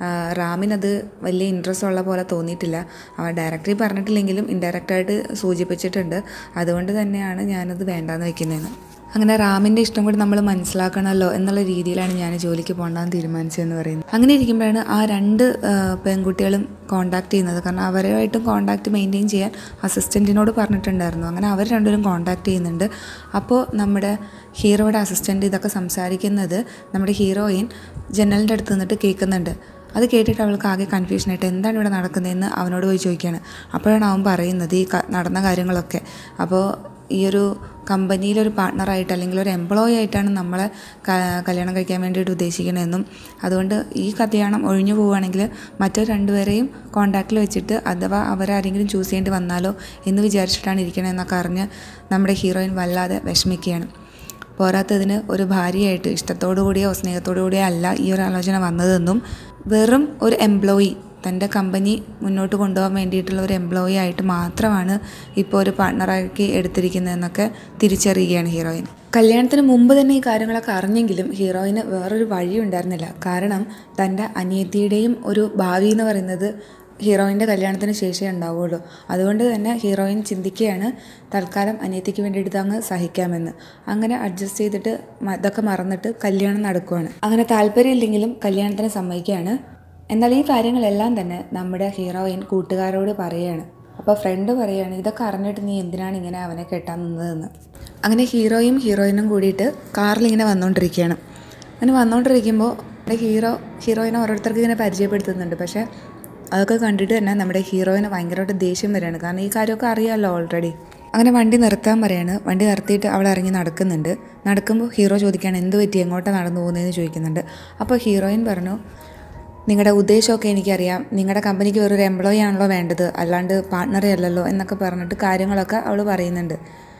റാമിനത് വലിയ ഇൻട്രസ്റ്റ് ഉള്ള പോലെ തോന്നിയിട്ടില്ല അവൻ ഡയറക്റ്റ്ലി പറഞ്ഞിട്ടില്ലെങ്കിലും ഇൻഡയറക്റ്റായിട്ട് സൂചിപ്പിച്ചിട്ടുണ്ട് അതുകൊണ്ട് തന്നെയാണ് ഞാനത് വേണ്ടാന്ന് വെക്കുന്നതെന്ന് അങ്ങനെ റാമിൻ്റെ ഇഷ്ടം കൂടി നമ്മൾ മനസ്സിലാക്കണമല്ലോ എന്നുള്ള രീതിയിലാണ് ഞാൻ ജോലിക്ക് പോകണ്ടെന്ന് തീരുമാനിച്ചതെന്ന് പറയുന്നത് അങ്ങനെ ഇരിക്കുമ്പോഴാണ് ആ രണ്ട് ആ, പെൺകുട്ടികളും കോണ്ടാക്ട് ചെയ്യുന്നത് കാരണം അവരുമായിട്ടും കോണ്ടാക്ട് മെയിൻറ്റെയിൻ ചെയ്യാൻ അസിസ്റ്റൻറ്റിനോട് പറഞ്ഞിട്ടുണ്ടായിരുന്നു അങ്ങനെ അവർ രണ്ടുപേരും കോണ്ടാക്ട് ചെയ്യുന്നുണ്ട് അപ്പോൾ നമ്മുടെ ഹീറോയുടെ അസിസ്റ്റൻ്റ് ഇതൊക്കെ സംസാരിക്കുന്നത് നമ്മുടെ ഹീറോയിൻ ജനലിൻ്റെ അടുത്ത് നിന്നിട്ട് കേൾക്കുന്നുണ്ട് അത് കേട്ടിട്ട് അവൾക്ക് ആകെ കൺഫ്യൂഷനായിട്ട് എന്താണ് ഇവിടെ നടക്കുന്നതെന്ന് അവനോട് പോയി ചോദിക്കുകയാണ് അപ്പോഴാണ് അവൻ പറയുന്നത് ഈ ക- നടന്ന കാര്യങ്ങളൊക്കെ അപ്പോൾ ഈ ഒരു കമ്പനിയിലൊരു പാർട്ട്ണറായിട്ട് അല്ലെങ്കിൽ ഒരു എംപ്ലോയി ആയിട്ടാണ് നമ്മളെ ക- കല്യാണം കഴിക്കാൻ വേണ്ടിയിട്ട് ഉദ്ദേശിക്കണതെന്നും അതുകൊണ്ട് ഈ കല്യാണം ഒഴിഞ്ഞു പോവുകയാണെങ്കിൽ മറ്റു രണ്ടുപേരെയും കോണ്ടാക്റ്റിൽ വെച്ചിട്ട് അഥവാ അവരാരെങ്കിലും ചൂസ് ചെയ്യേണ്ടി വന്നാലോ എന്ന് വിചാരിച്ചിട്ടാണ് ഇരിക്കണമെന്നൊക്കെ അറിഞ്ഞ് നമ്മുടെ ഹീറോയിൻ വല്ലാതെ വിഷമിക്കുകയാണ് പോരാത്തതിന് ഒരു ഭാര്യയായിട്ട് ഇഷ്ടത്തോടു കൂടിയോ സ്നേഹത്തോടു കൂടിയോ അല്ല ഈ ഒരു ആലോചന വന്നതെന്നും വെറും ഒരു എംപ്ലോയി തൻ്റെ കമ്പനി മുന്നോട്ട് കൊണ്ടുപോകാൻ വേണ്ടിയിട്ടുള്ള ഒരു എംപ്ലോയി ആയിട്ട് മാത്രമാണ് ഇപ്പോൾ ഒരു പാർട്ട്ണറാക്കി എടുത്തിരിക്കുന്നതെന്നൊക്കെ തിരിച്ചറിയുകയാണ് ഹീറോയിൻ കല്യാണത്തിന് മുമ്പ് തന്നെ ഈ കാര്യങ്ങളൊക്കെ അറിഞ്ഞെങ്കിലും ഹീറോയിന് വേറൊരു വഴി ഉണ്ടായിരുന്നില്ല കാരണം തൻ്റെ അനിയത്തിയുടെയും ഒരു ഭാവി എന്ന് പറയുന്നത് ഹീറോയിൻ്റെ കല്യാണത്തിന് ശേഷമേ ഉണ്ടാവുള്ളൂ അതുകൊണ്ട് തന്നെ ഹീറോയിൻ ചിന്തിക്കുകയാണ് തൽക്കാലം അനിയത്തിക്ക് വേണ്ടിയിട്ട് അങ്ങ് സഹിക്കാമെന്ന് അങ്ങനെ അഡ്ജസ്റ്റ് ചെയ്തിട്ട് മ- ഇതൊക്കെ മറന്നിട്ട് കല്യാണം നടക്കുവാണ് അങ്ങനെ താല്പര്യമില്ലെങ്കിലും കല്യാണത്തിന് സമ്മതിക്കുകയാണ് എന്നാൽ ഈ കാര്യങ്ങളെല്ലാം തന്നെ നമ്മുടെ ഹീറോയിൻ കൂട്ടുകാരോട് പറയുകയാണ് അപ്പോൾ ഫ്രണ്ട് പറയുകയാണ് ഇതൊക്കെ അറിഞ്ഞിട്ട് നീ എന്തിനാണ് ഇങ്ങനെ അവനെ കെട്ടാൻ നിന്നതെന്ന് അങ്ങനെ ഹീറോയും ഹീറോയിനും കൂടിയിട്ട് കാറിൽ ഇങ്ങനെ വന്നുകൊണ്ടിരിക്കുകയാണ് അങ്ങനെ വന്നുകൊണ്ടിരിക്കുമ്പോൾ നമ്മുടെ ഹീറോ ഹീറോയിനെ ഓരോരുത്തർക്ക് ഇങ്ങനെ പരിചയപ്പെടുത്തുന്നുണ്ട് പക്ഷേ അതൊക്കെ കണ്ടിട്ട് തന്നെ നമ്മുടെ ഹീറോയിന് ഭയങ്കരമായിട്ട് ദേഷ്യം വരികയാണ് കാരണം ഈ കാര്യമൊക്കെ അറിയാമല്ലോ ഓൾറെഡി അങ്ങനെ വണ്ടി നിർത്താൻ പറയാണ് വണ്ടി നിർത്തിയിട്ട് അവൾ ഇറങ്ങി നടക്കുന്നുണ്ട് നടക്കുമ്പോൾ ഹീറോ ചോദിക്കുകയാണ് എന്ത് പറ്റി എങ്ങോട്ടാണ് നടന്നു പോകുന്നതെന്ന് ചോദിക്കുന്നുണ്ട് അപ്പോൾ ഹീറോയിൻ പറഞ്ഞു നിങ്ങളുടെ ഉദ്ദേശമൊക്കെ എനിക്കറിയാം നിങ്ങളുടെ കമ്പനിക്ക് വേറൊരു എംപ്ലോയി ആണല്ലോ വേണ്ടത് അല്ലാണ്ട് പാർട്ട്ണറെ അല്ലല്ലോ എന്നൊക്കെ പറഞ്ഞിട്ട് കാര്യങ്ങളൊക്കെ അവൾ പറയുന്നുണ്ട്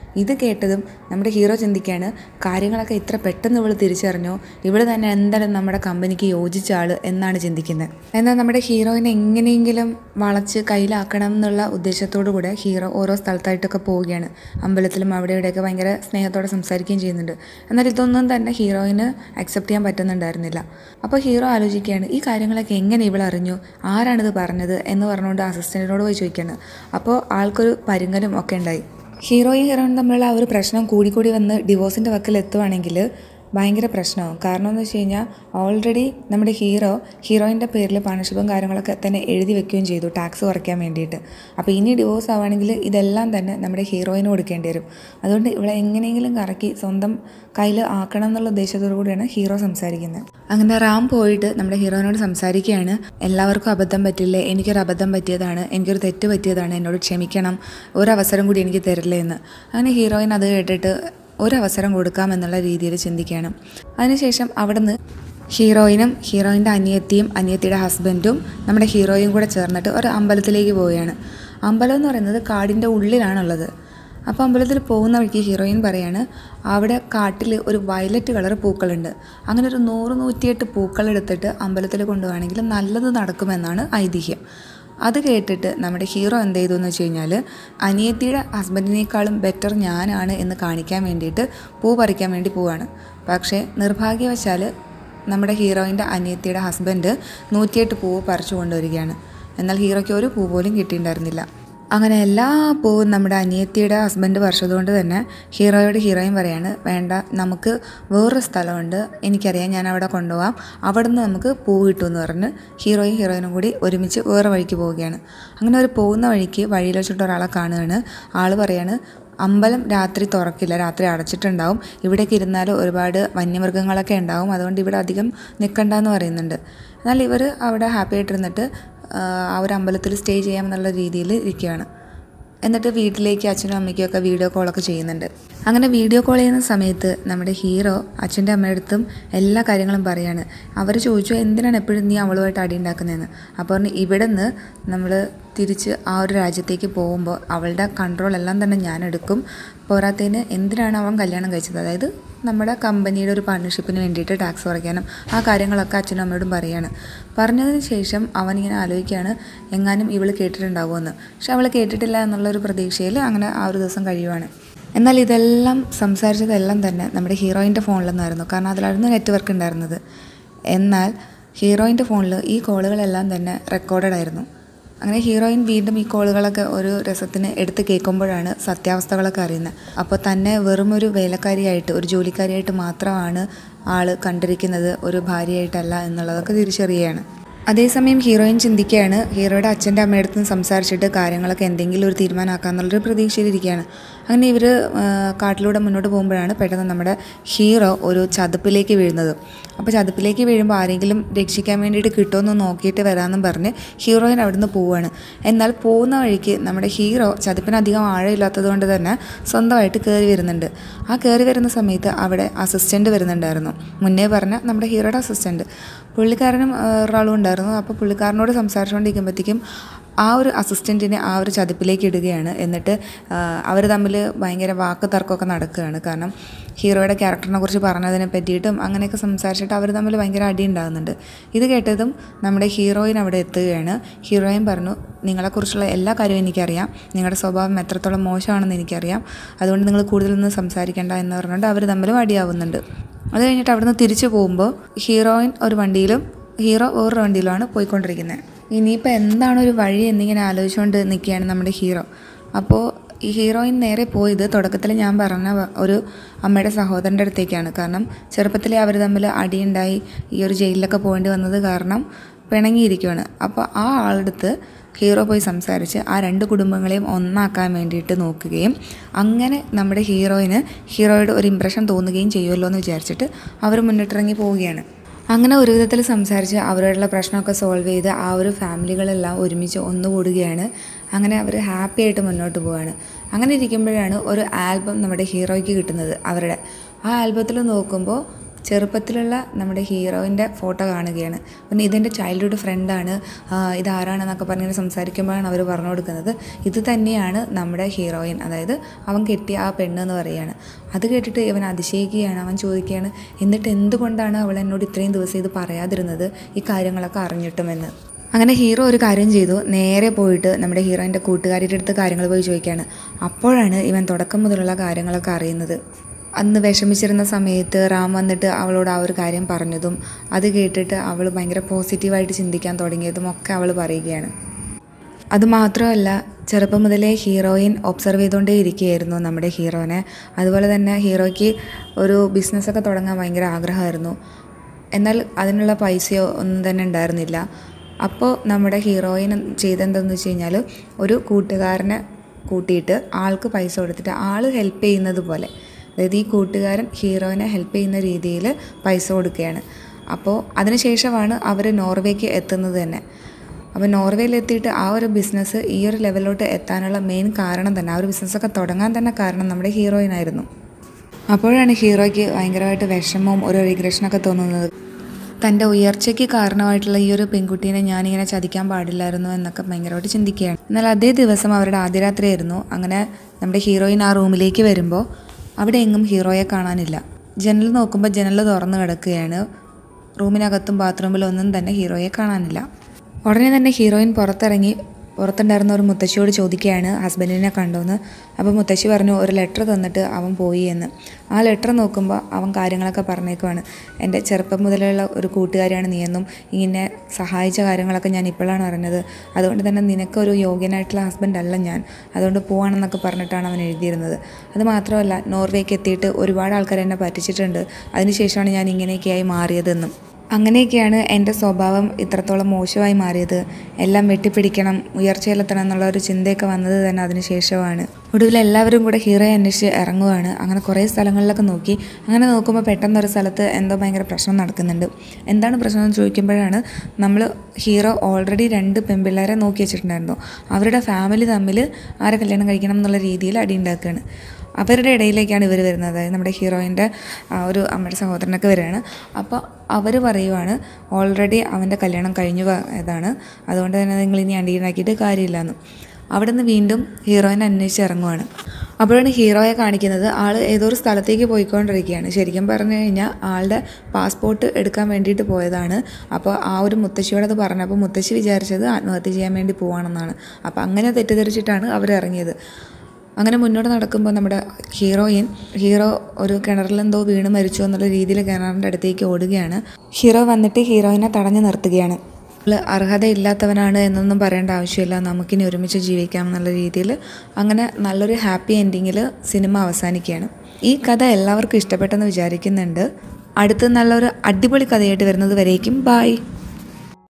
ഇത് കേട്ടതും നമ്മുടെ ഹീറോ ചിന്തിക്കുകയാണ് കാര്യങ്ങളൊക്കെ ഇത്ര പെട്ടെന്ന് ഇവൾ തിരിച്ചറിഞ്ഞോ ഇവൾ തന്നെ എന്തായാലും നമ്മുടെ കമ്പനിക്ക് യോജിച്ച ആൾ എന്നാണ് ചിന്തിക്കുന്നത് എന്നാൽ നമ്മുടെ ഹീറോയിനെ എങ്ങനെയെങ്കിലും വളച്ച് കയ്യിലാക്കണം എന്നുള്ള ഉദ്ദേശത്തോടു കൂടെ ഹീറോ ഓരോ സ്ഥലത്തായിട്ടൊക്കെ പോവുകയാണ് അമ്പലത്തിലും അവിടെ ഇവിടെയൊക്കെ ഭയങ്കര സ്നേഹത്തോടെ സംസാരിക്കുകയും ചെയ്യുന്നുണ്ട് എന്നാൽ ഇതൊന്നും തന്നെ ഹീറോയിന് അക്സെപ്റ്റ് ചെയ്യാൻ പറ്റുന്നുണ്ടായിരുന്നില്ല അപ്പോൾ ഹീറോ ആലോചിക്കുകയാണ് ഈ കാര്യങ്ങളൊക്കെ എങ്ങനെ ഇവൾ അറിഞ്ഞു ആരാണിത് പറഞ്ഞത് എന്ന് പറഞ്ഞുകൊണ്ട് അസിസ്റ്റൻറ്റിനോട് പോയി ചോദിക്കുകയാണ് അപ്പോൾ ആൾക്കൊരു പരുങ്ങലും ഒക്കെ ഉണ്ടായി ഹീറോയും ഹീറോയിനും തമ്മിലുള്ള ആ ഒരു പ്രശ്നം കൂടിക്കൂടി വന്ന് ഡിവോഴ്സിൻ്റെ വക്കിൽ എത്തുവാണെങ്കിൽ ഭയങ്കര പ്രശ്നമാവും കാരണം എന്ന് വെച്ച് കഴിഞ്ഞാൽ ഓൾറെഡി നമ്മുടെ ഹീറോ ഹീറോയിൻ്റെ പേരിൽ പണഷിപ്പും കാര്യങ്ങളൊക്കെ തന്നെ എഴുതി വെക്കുകയും ചെയ്തു ടാക്സ് കുറയ്ക്കാൻ വേണ്ടിയിട്ട് അപ്പോൾ ഇനി ഡിവോഴ്സ് ആവുകയാണെങ്കിൽ ഇതെല്ലാം തന്നെ നമ്മുടെ ഹീറോയിന് കൊടുക്കേണ്ടി വരും അതുകൊണ്ട് ഇവിടെ എങ്ങനെയെങ്കിലും കറക്കി സ്വന്തം കയ്യിൽ ആക്കണം എന്നുള്ള ഉദ്ദേശത്തോടു കൂടിയാണ് ഹീറോ സംസാരിക്കുന്നത് അങ്ങനെ റാം പോയിട്ട് നമ്മുടെ ഹീറോയിനോട് സംസാരിക്കുകയാണ് എല്ലാവർക്കും അബദ്ധം പറ്റില്ലേ എനിക്കൊരു അബദ്ധം പറ്റിയതാണ് എനിക്കൊരു തെറ്റ് പറ്റിയതാണ് എന്നോട് ക്ഷമിക്കണം ഒരവസരം കൂടി എനിക്ക് തരില്ലേ എന്ന് അങ്ങനെ ഹീറോയിൻ അത് കേട്ടിട്ട് ഒരവസരം കൊടുക്കാമെന്നുള്ള രീതിയിൽ ചിന്തിക്കുകയാണ് അതിനുശേഷം അവിടുന്ന് ഹീറോയിനും ഹീറോയിൻ്റെ അനിയത്തിയും അനിയത്തിയുടെ ഹസ്ബൻഡും നമ്മുടെ ഹീറോയും കൂടെ ചേർന്നിട്ട് ഒരു അമ്പലത്തിലേക്ക് പോവുകയാണ് അമ്പലം എന്ന് പറയുന്നത് കാടിൻ്റെ ഉള്ളിലാണുള്ളത് അപ്പോൾ അമ്പലത്തിൽ പോകുന്ന വഴിക്ക് ഹീറോയിൻ പറയാണ് അവിടെ കാട്ടിൽ ഒരു വയലറ്റ് കളർ പൂക്കളുണ്ട് അങ്ങനെ ഒരു നൂറ് നൂറ്റിയെട്ട് പൂക്കൾ എടുത്തിട്ട് അമ്പലത്തിൽ കൊണ്ടുപോവുകയാണെങ്കിൽ നല്ലത് നടക്കുമെന്നാണ് ഐതിഹ്യം അത് കേട്ടിട്ട് നമ്മുടെ ഹീറോ എന്ത് ചെയ്തു എന്ന് വെച്ച് കഴിഞ്ഞാൽ അനിയത്തിയുടെ ഹസ്ബൻഡിനേക്കാളും ബെറ്റർ ഞാനാണ് എന്ന് കാണിക്കാൻ വേണ്ടിയിട്ട് പൂ പറിക്കാൻ വേണ്ടി പോവാണ് പക്ഷേ നിർഭാഗ്യവശാൽ നമ്മുടെ ഹീറോയിൻ്റെ അനിയത്തിയുടെ ഹസ്ബൻഡ് നൂറ്റിയെട്ട് പൂവ് പറിച്ചു കൊണ്ടുവരികയാണ് എന്നാൽ ഹീറോയ്ക്ക് ഒരു പൂ പോലും കിട്ടിയിട്ടുണ്ടായിരുന്നില്ല അങ്ങനെ എല്ലാ പൂവും നമ്മുടെ അനിയത്തിയുടെ ഹസ്ബൻഡ് പറിച്ചതുകൊണ്ട് തന്നെ ഹീറോയോട് ഹീറോയിൻ പറയാണ് വേണ്ട നമുക്ക് വേറൊരു സ്ഥലമുണ്ട് എനിക്കറിയാം ഞാൻ അവിടെ കൊണ്ടുപോകാം അവിടെ നിന്ന് നമുക്ക് പൂ കിട്ടുമെന്ന് പറഞ്ഞ് ഹീറോയും ഹീറോയിനും കൂടി ഒരുമിച്ച് വേറെ വഴിക്ക് പോവുകയാണ് അങ്ങനെ അവർ പോകുന്ന വഴിക്ക് വഴിയിൽ വെച്ചിട്ട് ഒരാളെ കാണുകയാണ് ആൾ പറയാണ് അമ്പലം രാത്രി തുറക്കില്ല രാത്രി അടച്ചിട്ടുണ്ടാവും ഇവിടേക്ക് ഇരുന്നാൽ ഒരുപാട് വന്യമൃഗങ്ങളൊക്കെ ഉണ്ടാവും അതുകൊണ്ട് ഇവിടെ അധികം നിൽക്കണ്ടെന്ന് പറയുന്നുണ്ട് എന്നാൽ ഇവർ അവിടെ ഹാപ്പി ആയിട്ടിരുന്നിട്ട് ആ ഒരു അമ്പലത്തിൽ സ്റ്റേ ചെയ്യാമെന്നുള്ള രീതിയിൽ ഇരിക്കുകയാണ് എന്നിട്ട് വീട്ടിലേക്ക് അച്ഛനും അമ്മയ്ക്കും ഒക്കെ വീഡിയോ കോളൊക്കെ ചെയ്യുന്നുണ്ട് അങ്ങനെ വീഡിയോ കോൾ ചെയ്യുന്ന സമയത്ത് നമ്മുടെ ഹീറോ അച്ഛൻ്റെ അമ്മയുടെ അടുത്തും എല്ലാ കാര്യങ്ങളും പറയാണ് അവർ ചോദിച്ചു എന്തിനാണ് എപ്പോഴും നീ അവളുമായിട്ട് അടി ഉണ്ടാക്കുന്നതെന്ന് അപ്പോൾ പറഞ്ഞു ഇവിടെ നിന്ന് നമ്മൾ തിരിച്ച് ആ ഒരു രാജ്യത്തേക്ക് പോകുമ്പോൾ അവളുടെ കൺട്രോൾ എല്ലാം തന്നെ ഞാൻ എടുക്കും പോരാത്തതിന് എന്തിനാണ് അവൻ കല്യാണം കഴിച്ചത് അതായത് നമ്മുടെ കമ്പനിയുടെ ഒരു പാർട്ണർഷിപ്പിന് വേണ്ടിയിട്ട് ടാക്സ് കുറയ്ക്കാനും ആ കാര്യങ്ങളൊക്കെ അച്ഛനും അമ്മയോടും പറയാണ് പറഞ്ഞതിന് ശേഷം അവനിങ്ങനെ ആലോചിക്കുകയാണ് എങ്ങാനും ഇവൾ കേട്ടിട്ടുണ്ടാവുമെന്ന് പക്ഷെ അവൾ കേട്ടിട്ടില്ല എന്നുള്ളൊരു പ്രതീക്ഷയിൽ അങ്ങനെ ആ ഒരു ദിവസം കഴിയുവാണ് എന്നാൽ ഇതെല്ലാം സംസാരിച്ചതെല്ലാം തന്നെ നമ്മുടെ ഹീറോയിൻ്റെ ഫോണിൽ നിന്നായിരുന്നു കാരണം അതിലായിരുന്നു നെറ്റ്വർക്ക് ഉണ്ടായിരുന്നത് എന്നാൽ ഹീറോയിൻ്റെ ഫോണിൽ ഈ കോളുകളെല്ലാം തന്നെ റെക്കോർഡഡ് ആയിരുന്നു അങ്ങനെ ഹീറോയിൻ വീണ്ടും ഈ കോളുകളൊക്കെ ഒരു രസത്തിന് എടുത്ത് കേൾക്കുമ്പോഴാണ് സത്യാവസ്ഥകളൊക്കെ അറിയുന്നത് അപ്പോൾ തന്നെ വെറും ഒരു വേലക്കാരിയായിട്ട് ഒരു ജോലിക്കാരിയായിട്ട് മാത്രമാണ് ആൾ കണ്ടിരിക്കുന്നത് ഒരു ഭാര്യയായിട്ടല്ല എന്നുള്ളതൊക്കെ തിരിച്ചറിയുകയാണ് അതേസമയം ഹീറോയിൻ ചിന്തിക്കുകയാണ് ഹീറോയുടെ അച്ഛൻ്റെ അമ്മയുടെ അടുത്ത് നിന്ന് സംസാരിച്ചിട്ട് കാര്യങ്ങളൊക്കെ എന്തെങ്കിലും ഒരു തീരുമാനമാക്കാമെന്നുള്ളൊരു പ്രതീക്ഷയിലിരിക്കുകയാണ് അങ്ങനെ ഇവർ കാട്ടിലൂടെ മുന്നോട്ട് പോകുമ്പോഴാണ് പെട്ടെന്ന് നമ്മുടെ ഹീറോ ഒരു ചതുപ്പിലേക്ക് വീഴുന്നത് അപ്പോൾ ചതുപ്പിലേക്ക് വീഴുമ്പോൾ ആരെങ്കിലും രക്ഷിക്കാൻ വേണ്ടിയിട്ട് കിട്ടുമെന്ന് നോക്കിയിട്ട് വരാമെന്നും പറഞ്ഞ് ഹീറോയിൻ അവിടുന്ന് പോവുകയാണ് എന്നാൽ പോകുന്ന വഴിക്ക് നമ്മുടെ ഹീറോ ചതുപ്പിന് അധികം ആഴമില്ലാത്തത് കൊണ്ട് തന്നെ സ്വന്തമായിട്ട് കയറി വരുന്നുണ്ട് ആ കയറി വരുന്ന സമയത്ത് അവിടെ അസിസ്റ്റൻ്റ് വരുന്നുണ്ടായിരുന്നു മുന്നേ പറഞ്ഞ നമ്മുടെ ഹീറോയുടെ അസിസ്റ്റൻ്റ് പുള്ളിക്കാരനും ആ, ഒരാളും ഉണ്ടായിരുന്നു അപ്പോൾ പുള്ളിക്കാരനോട് സംസാരിച്ചുകൊണ്ടിരിക്കുമ്പോഴത്തേക്കും ആ ഒരു അസിസ്റ്റൻറ്റിനെ ആ ഒരു ചതിപ്പിലേക്ക് ഇടുകയാണ് എന്നിട്ട് അവർ തമ്മിൽ ഭയങ്കര വാക്ക് തർക്കമൊക്കെ നടക്കുകയാണ് കാരണം ഹീറോയുടെ ക്യാരക്ടറിനെ കുറിച്ച് പറഞ്ഞതിനെ പറ്റിയിട്ടും അങ്ങനെയൊക്കെ സംസാരിച്ചിട്ട് അവർ തമ്മിൽ ഭയങ്കര അടി ഉണ്ടാകുന്നുണ്ട് ഇത് കേട്ടതും നമ്മുടെ ഹീറോയിൻ അവിടെ എത്തുകയാണ് ഹീറോയിൻ പറഞ്ഞു നിങ്ങളെക്കുറിച്ചുള്ള എല്ലാ കാര്യവും എനിക്കറിയാം നിങ്ങളുടെ സ്വഭാവം എത്രത്തോളം മോശമാണെന്ന് എനിക്കറിയാം അതുകൊണ്ട് നിങ്ങൾ കൂടുതലൊന്നും സംസാരിക്കേണ്ട എന്ന് പറഞ്ഞുകൊണ്ട് അവർ തമ്മിലും അടിയാവുന്നുണ്ട് അത് കഴിഞ്ഞിട്ട് അവിടുന്ന് തിരിച്ചു പോകുമ്പോൾ ഹീറോയിൻ ഒരു വണ്ടിയിലും ഹീറോ വേറൊരു വണ്ടിയിലുമാണ് പോയിക്കൊണ്ടിരിക്കുന്നത് ഇനിയിപ്പോൾ എന്താണ് ഒരു വഴി എന്നിങ്ങനെ ആലോചിച്ചുകൊണ്ട് നിൽക്കുകയാണ് നമ്മുടെ ഹീറോ അപ്പോൾ ഈ ഹീറോയിൻ നേരെ പോയത് തുടക്കത്തിൽ ഞാൻ പറഞ്ഞ വ- ഒരു അമ്മയുടെ സഹോദരൻ്റെ അടുത്തേക്കാണ് കാരണം ചെറുപ്പത്തിലേ അവർ തമ്മിൽ അടിയുണ്ടായി ഈ ഒരു ജയിലിലൊക്കെ പോകേണ്ടി വന്നത് കാരണം പിണങ്ങിയിരിക്കുകയാണ് അപ്പോൾ ആ ആളടുത്ത് ഹീറോ പോയി സംസാരിച്ച് ആ രണ്ട് കുടുംബങ്ങളെയും ഒന്നാക്കാൻ വേണ്ടിയിട്ട് നോക്കുകയും അങ്ങനെ നമ്മുടെ ഹീറോയിന് ഹീറോയുടെ ഒരു ഇമ്പ്രഷൻ തോന്നുകയും ചെയ്യുമല്ലോ എന്ന് വിചാരിച്ചിട്ട് അവർ മുന്നിട്ടിറങ്ങി പോവുകയാണ് അങ്ങനെ ഒരു വിധത്തിൽ സംസാരിച്ച് അവരോടുള്ള പ്രശ്നമൊക്കെ സോൾവ് ചെയ്ത് ആ ഒരു ഫാമിലികളെല്ലാം ഒരുമിച്ച് ഒന്നുകൂടുകയാണ് അങ്ങനെ അവർ ഹാപ്പി ആയിട്ട് മുന്നോട്ട് പോവുകയാണ് അങ്ങനെ ഇരിക്കുമ്പോഴാണ് ഒരു ആൽബം നമ്മുടെ ഹീറോയ്ക്ക് കിട്ടുന്നത് അവരുടെ ആ ആൽബത്തിൽ നോക്കുമ്പോൾ ചെറുപ്പത്തിലുള്ള നമ്മുടെ ഹീറോയിൻ്റെ ഫോട്ടോ കാണുകയാണ് പിന്നെ ഇതെൻ്റെ ചൈൽഡ്ഹുഡ് ഫ്രണ്ടാണ് ഇതാരാണെന്നൊക്കെ പറഞ്ഞിങ്ങനെ സംസാരിക്കുമ്പോഴാണ് അവർ പറഞ്ഞു കൊടുക്കുന്നത് ഇത് തന്നെയാണ് നമ്മുടെ ഹീറോയിൻ അതായത് അവൻ കെട്ടിയ ആ പെണ്ണ് എന്ന് പറയുകയാണ് അത് കേട്ടിട്ട് ഇവൻ അതിശയിക്കുകയാണ് അവൻ ചോദിക്കുകയാണ് എന്നിട്ട് എന്തുകൊണ്ടാണ് അവൾ എന്നോട് ഇത്രയും ദിവസം ഇത് പറയാതിരുന്നത് ഈ കാര്യങ്ങളൊക്കെ അറിഞ്ഞിട്ടുമെന്ന് അങ്ങനെ ഹീറോ ഒരു കാര്യം ചെയ്തു നേരെ പോയിട്ട് നമ്മുടെ ഹീറോയിൻ്റെ കൂട്ടുകാരിയുടെ അടുത്ത് കാര്യങ്ങൾ പോയി ചോദിക്കുകയാണ് അപ്പോഴാണ് ഇവൻ തുടക്കം മുതലുള്ള കാര്യങ്ങളൊക്കെ അറിയുന്നത് അന്ന് വിഷമിച്ചിരുന്ന സമയത്ത് റാം വന്നിട്ട് അവളോട് ആ ഒരു കാര്യം പറഞ്ഞതും അത് കേട്ടിട്ട് അവൾ ഭയങ്കര പോസിറ്റീവായിട്ട് ചിന്തിക്കാൻ തുടങ്ങിയതും ഒക്കെ അവൾ പറയുകയാണ് അതുമാത്രമല്ല ചെറുപ്പം മുതലേ ഹീറോയിൻ ഒബ്സർവ് ചെയ്തുകൊണ്ടേ ഇരിക്കുകയായിരുന്നു നമ്മുടെ ഹീറോനെ അതുപോലെ തന്നെ ഹീറോയ്ക്ക് ഒരു ബിസിനസ്സൊക്കെ തുടങ്ങാൻ ഭയങ്കര ആഗ്രഹമായിരുന്നു എന്നാൽ അതിനുള്ള പൈസയോ ഒന്നും തന്നെ ഉണ്ടായിരുന്നില്ല അപ്പോൾ നമ്മുടെ ഹീറോയിൻ ചെയ്തെന്തെന്ന് വെച്ച് കഴിഞ്ഞാൽ ഒരു കൂട്ടുകാരനെ കൂട്ടിയിട്ട് ആൾക്ക് പൈസ കൊടുത്തിട്ട് ആൾ ഹെൽപ്പ് ചെയ്യുന്നത് പോലെ അതായത് ഈ കൂട്ടുകാരൻ ഹീറോയിനെ ഹെൽപ്പ് ചെയ്യുന്ന രീതിയിൽ പൈസ കൊടുക്കുകയാണ് അപ്പോൾ അതിനുശേഷമാണ് അവർ നോർവേക്ക് എത്തുന്നത് തന്നെ അപ്പോൾ നോർവേയിൽ എത്തിയിട്ട് ആ ഒരു ബിസിനസ് ഈ ഒരു ലെവലിലോട്ട് എത്താനുള്ള മെയിൻ കാരണം തന്നെ ആ ഒരു ബിസിനസ്സൊക്കെ തുടങ്ങാൻ തന്നെ കാരണം നമ്മുടെ ഹീറോയിനായിരുന്നു അപ്പോഴാണ് ഹീറോയ്ക്ക് ഭയങ്കരമായിട്ട് വിഷമവും ഒരു റിഗ്രഷനൊക്കെ തോന്നുന്നത് തൻ്റെ ഉയർച്ചയ്ക്ക് കാരണമായിട്ടുള്ള ഈ ഒരു പെൺകുട്ടീനെ ഞാനിങ്ങനെ ചതിക്കാൻ പാടില്ലായിരുന്നു എന്നൊക്കെ ഭയങ്കരമായിട്ട് ചിന്തിക്കുകയാണ് എന്നാൽ അതേ ദിവസം അവരുടെ ആദ്യ രാത്രിയായിരുന്നു അങ്ങനെ നമ്മുടെ ഹീറോയിൻ ആ റൂമിലേക്ക് വരുമ്പോൾ അവിടെ എങ്ങും ഹീറോയെ കാണാനില്ല ജനൽ നോക്കുമ്പോൾ ജനൽ തുറന്നു കിടക്കുകയാണ് റൂമിനകത്തും ബാത്റൂമിലും ഒന്നും തന്നെ ഹീറോയെ കാണാനില്ല ഉടനെ തന്നെ ഹീറോയിൻ പുറത്തിറങ്ങി പുറത്തുണ്ടായിരുന്ന ഒരു മുത്തശ്ശിയോട് ചോദിക്കുകയാണ് ഹസ്ബൻഡിനെ കണ്ടോന്ന് അപ്പോൾ മുത്തശ്ശി പറഞ്ഞു ഒരു ലെറ്റർ തന്നിട്ട് അവൻ പോയി എന്ന് ആ ലെറ്റർ നോക്കുമ്പോൾ അവൻ കാര്യങ്ങളൊക്കെ പറഞ്ഞേക്കുവാണ് എൻ്റെ ചെറുപ്പം മുതലുള്ള ഒരു കൂട്ടുകാരിയാണ് നീയെന്നും ഇങ്ങനെ സഹായിച്ച കാര്യങ്ങളൊക്കെ ഞാൻ ഇപ്പോഴാണ് അറിഞ്ഞത് അതുകൊണ്ട് തന്നെ നിനക്കൊരു യോഗ്യനായിട്ടുള്ള ഹസ്ബൻഡ് അല്ല ഞാൻ അതുകൊണ്ട് പോവാണെന്നൊക്കെ പറഞ്ഞിട്ടാണ് അവൻ എഴുതിയിരുന്നത് അത് മാത്രമല്ല നോർവേക്ക് എത്തിയിട്ട് ഒരുപാട് ആൾക്കാർ എന്നെ പറ്റിച്ചിട്ടുണ്ട് അതിനുശേഷമാണ് ഞാൻ ഇങ്ങനെയൊക്കെയായി മാറിയതെന്നും അങ്ങനെയൊക്കെയാണ് എൻ്റെ സ്വഭാവം ഇത്രത്തോളം മോശമായി മാറിയത് എല്ലാം വെട്ടിപ്പിടിക്കണം ഉയർച്ചയിലെത്തണം എന്നുള്ള ഒരു ചിന്തയൊക്കെ വന്നത് തന്നെ അതിന് ശേഷമാണ് ഒടുവിൽ എല്ലാവരും കൂടെ ഹീറോയെ അന്വേഷിച്ച് ഇറങ്ങുവാണ് അങ്ങനെ കുറേ സ്ഥലങ്ങളിലൊക്കെ നോക്കി അങ്ങനെ നോക്കുമ്പോൾ പെട്ടെന്ന് ഒരു സ്ഥലത്ത് എന്തോ ഭയങ്കര പ്രശ്നം നടക്കുന്നുണ്ട് എന്താണ് പ്രശ്നം എന്ന് ചോദിക്കുമ്പോഴാണ് നമ്മൾ ഹീറോ ഓൾറെഡി രണ്ട് പെൺപിള്ളേരെ നോക്കി വെച്ചിട്ടുണ്ടായിരുന്നു അവരുടെ ഫാമിലി തമ്മിൽ ആരെ കല്യാണം കഴിക്കണം എന്നുള്ള രീതിയിൽ അടി ഉണ്ടാക്കുകയാണ് അവരുടെ ഇടയിലേക്കാണ് ഇവർ വരുന്നത് അതായത് നമ്മുടെ ഹീറോയിൻ്റെ ആ ഒരു അമ്മയുടെ സഹോദരനൊക്കെ വരികയാണ് അപ്പോൾ അവർ പറയുവാണ് ഓൾറെഡി അവൻ്റെ കല്യാണം കഴിഞ്ഞു പോയതാണ് അതുകൊണ്ട് തന്നെ നിങ്ങൾ ഇനി അടിയുണ്ടാക്കിയിട്ട് കാര്യമില്ലെന്ന് അവിടെ നിന്ന് വീണ്ടും ഹീറോയിനെ അന്വേഷിച്ച് ഇറങ്ങുവാണ് അപ്പോഴാണ് ഹീറോയെ കാണിക്കുന്നത് ആൾ ഏതോ ഒരു സ്ഥലത്തേക്ക് പോയിക്കൊണ്ടിരിക്കുകയാണ് ശരിക്കും പറഞ്ഞു കഴിഞ്ഞാൽ ആളുടെ പാസ്പോർട്ട് എടുക്കാൻ വേണ്ടിയിട്ട് പോയതാണ് അപ്പോൾ ആ ഒരു മുത്തശ്ശിയോട് അത് പറഞ്ഞപ്പോൾ മുത്തശ്ശി വിചാരിച്ചത് ആത്മഹത്യ ചെയ്യാൻ വേണ്ടി പോവാണെന്നാണ് അപ്പോൾ അങ്ങനെ തെറ്റിദ്ധരിച്ചിട്ടാണ് അവർ ഇറങ്ങിയത് അങ്ങനെ മുന്നോട്ട് നടക്കുമ്പോൾ നമ്മുടെ ഹീറോയിൻ ഹീറോ ഒരു കിണറിലെന്തോ വീണ് മരിച്ചു എന്നുള്ള രീതിയിൽ കിണറിൻ്റെ അടുത്തേക്ക് ഓടുകയാണ് ഹീറോ വന്നിട്ട് ഹീറോയിനെ തടഞ്ഞു നിർത്തുകയാണ് അവൾ അർഹതയില്ലാത്തവനാണ് എന്നൊന്നും പറയേണ്ട ആവശ്യമില്ല നമുക്കിനി ഒരുമിച്ച് ജീവിക്കാം എന്നുള്ള രീതിയിൽ അങ്ങനെ നല്ലൊരു ഹാപ്പി എൻഡിങ്ങിൽ സിനിമ അവസാനിക്കുകയാണ് ഈ കഥ എല്ലാവർക്കും ഇഷ്ടപ്പെട്ടെന്ന് വിചാരിക്കുന്നുണ്ട് അടുത്ത് നല്ലൊരു അടിപൊളി കഥയായിട്ട് വരുന്നത് വരേക്കും ബായ്